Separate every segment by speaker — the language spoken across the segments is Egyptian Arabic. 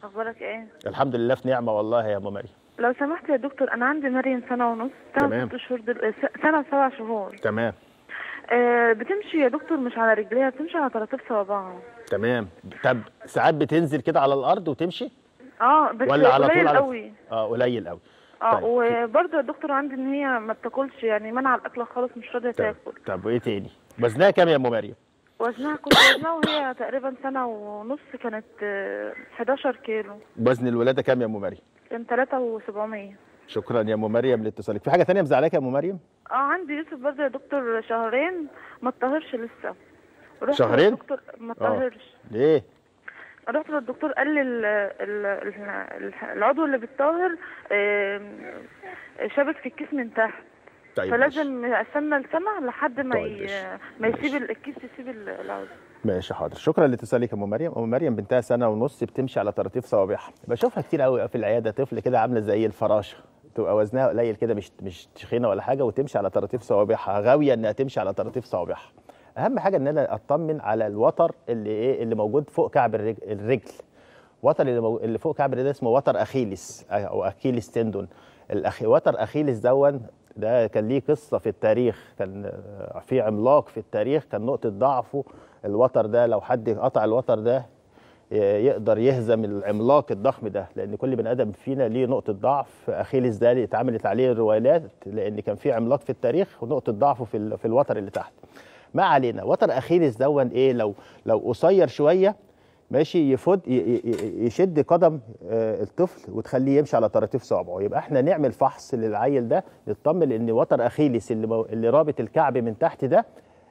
Speaker 1: اخبارك ايه
Speaker 2: الحمد لله في نعمه والله يا ام مريم
Speaker 1: لو سمحت يا دكتور انا عندي مريم سنه ونص سنه
Speaker 2: تمام.
Speaker 1: ست شهور دل... س- سنه وسبع شهور
Speaker 2: تمام
Speaker 1: آه بتمشي يا دكتور مش على رجليها بتمشي على طراطيف صوابعها
Speaker 2: تمام طب ساعات بتنزل كده على الارض وتمشي
Speaker 1: اه بس
Speaker 2: ولا على طول
Speaker 1: قليل
Speaker 2: على
Speaker 1: قوي
Speaker 2: اه قليل قوي
Speaker 1: اه
Speaker 2: طيب.
Speaker 1: وبرضه يا دكتور عندي ان هي ما بتاكلش يعني منع الاكل خالص مش راضيه
Speaker 2: طب,
Speaker 1: تاكل
Speaker 2: طب وايه تاني وزنها كام يا ام مريم
Speaker 1: وزنها كنت وزنها وهي تقريبا سنه ونص كانت آه، 11 كيلو
Speaker 2: وزن الولاده كام يا ام مريم
Speaker 1: كان 3700
Speaker 2: شكرا يا ام مريم لاتصالك في حاجه تانية مزعلاك يا ام مريم
Speaker 1: اه عندي يوسف برضه يا دكتور شهرين ما اتطهرش لسه رحت
Speaker 2: شهرين؟
Speaker 1: للدكتور ما اتطهرش
Speaker 2: ليه
Speaker 1: رحت للدكتور قال لي ال- ال- ال- العضو اللي بيتطهر آم، شابك في الكيس من تحت
Speaker 2: طيب ماشي.
Speaker 1: فلازم استنى لسنه لحد ما
Speaker 2: طيب
Speaker 1: ي...
Speaker 2: ماشي.
Speaker 1: ما يسيب
Speaker 2: ماشي.
Speaker 1: ال- الكيس يسيب ال- العضو
Speaker 2: ماشي حاضر شكرا لاتصالك يا ام مريم ام مريم بنتها سنه ونص بتمشي على طراطيف صوابعها بشوفها كتير قوي في العياده طفل كده عامله زي الفراشه تبقى وزنها قليل كده مش مش تخينه ولا حاجه وتمشي على طراطيف صوابعها غاويه انها تمشي على طراطيف صوابعها اهم حاجه ان انا اطمن على الوتر اللي ايه اللي موجود فوق كعب الرجل, الرجل وتر اللي, مو... اللي فوق كعب الرجل ده اسمه وتر اخيلس او اكيلس تندون الأخي... وتر اخيلس دون ده كان ليه قصه في التاريخ كان آه، في عملاق في التاريخ كان نقطه ضعفه الوتر ده لو حد قطع الوتر ده ي- يقدر يهزم العملاق الضخم ده لان كل بني ادم فينا ليه نقطه ضعف اخيلس ده اللي اتعملت عليه الروايات لان كان في عملاق في التاريخ ونقطه ضعفه في ال... في الوتر اللي تحت ما علينا وتر اخيلس دون ايه لو لو قصير شويه ماشي يفد ي- ي- ي- يشد قدم آه، الطفل وتخليه يمشي على طراطيف صوابعه يبقى احنا نعمل فحص للعيل ده نطمن ان وتر اخيلس اللي مو- اللي رابط الكعب من تحت ده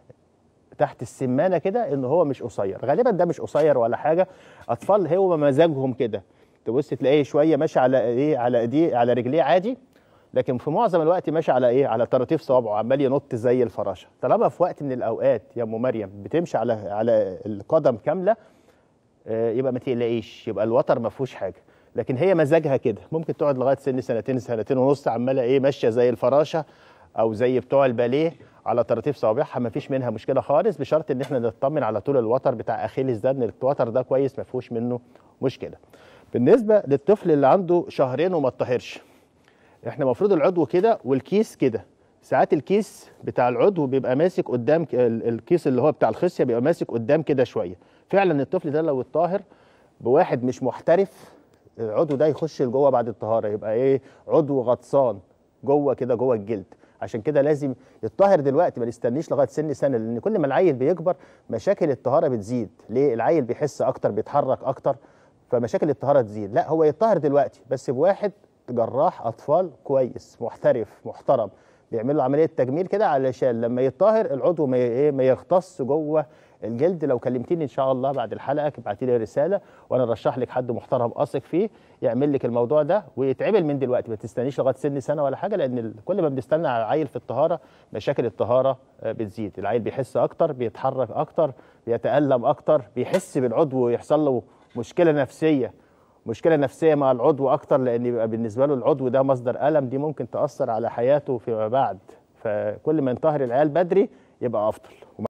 Speaker 2: تحت السمانه كده ان هو مش قصير غالبا ده مش قصير ولا حاجه اطفال هو مزاجهم كده تبص تلاقيه شويه ماشي على ايه على ايديه على رجليه عادي لكن في معظم الوقت ماشي على ايه على طراطيف صوابعه عمال ينط زي الفراشه طالما في وقت من الاوقات يا ام مريم بتمشي على على القدم كامله آه، يبقى ما تقلقيش يبقى الوتر ما فيهوش حاجه لكن هي مزاجها كده ممكن تقعد لغايه سن سنتين سنتين ونص عماله ايه ماشيه زي الفراشه او زي بتوع الباليه على طراطيف صوابعها ما فيش منها مشكله خالص بشرط ان احنا نطمن على طول الوتر بتاع اخيلس ده ان الوتر ده كويس ما فيهوش منه مشكله بالنسبه للطفل اللي عنده شهرين وما اتطهرش احنا المفروض العضو كده والكيس كده ساعات الكيس بتاع العضو بيبقى ماسك قدام ك- ال- الكيس اللي هو بتاع الخصيه بيبقى ماسك قدام كده شويه فعلا الطفل ده لو اتطاهر بواحد مش محترف العضو ده يخش لجوه بعد الطهاره يبقى ايه عضو غطسان جوه كده جوه الجلد عشان كده لازم يتطهر دلوقتي ما نستنيش لغايه سن سنه لان كل ما العيل بيكبر مشاكل الطهاره بتزيد ليه العيل بيحس اكتر بيتحرك اكتر فمشاكل الطهاره تزيد لا هو يتطهر دلوقتي بس بواحد جراح اطفال كويس محترف محترم بيعمل له عمليه تجميل كده علشان لما يتطهر العضو ما ي- ايه ما يغطس جوه الجلد لو كلمتيني ان شاء الله بعد الحلقه ابعتي لي رساله وانا ارشح لك حد محترم اثق فيه يعمل لك الموضوع ده ويتعمل من دلوقتي ما تستنيش لغايه سن سنه ولا حاجه لان ال- كل ما بنستنى على العيل في الطهاره مشاكل الطهاره آه، بتزيد العيل بيحس اكتر بيتحرك اكتر بيتالم اكتر بيحس بالعضو ويحصل له مشكله نفسيه مشكله نفسيه مع العضو اكتر لان يبقى بالنسبه له العضو ده مصدر الم دي ممكن تاثر على حياته فيما بعد فكل ما ينطهر العيال بدري يبقى افضل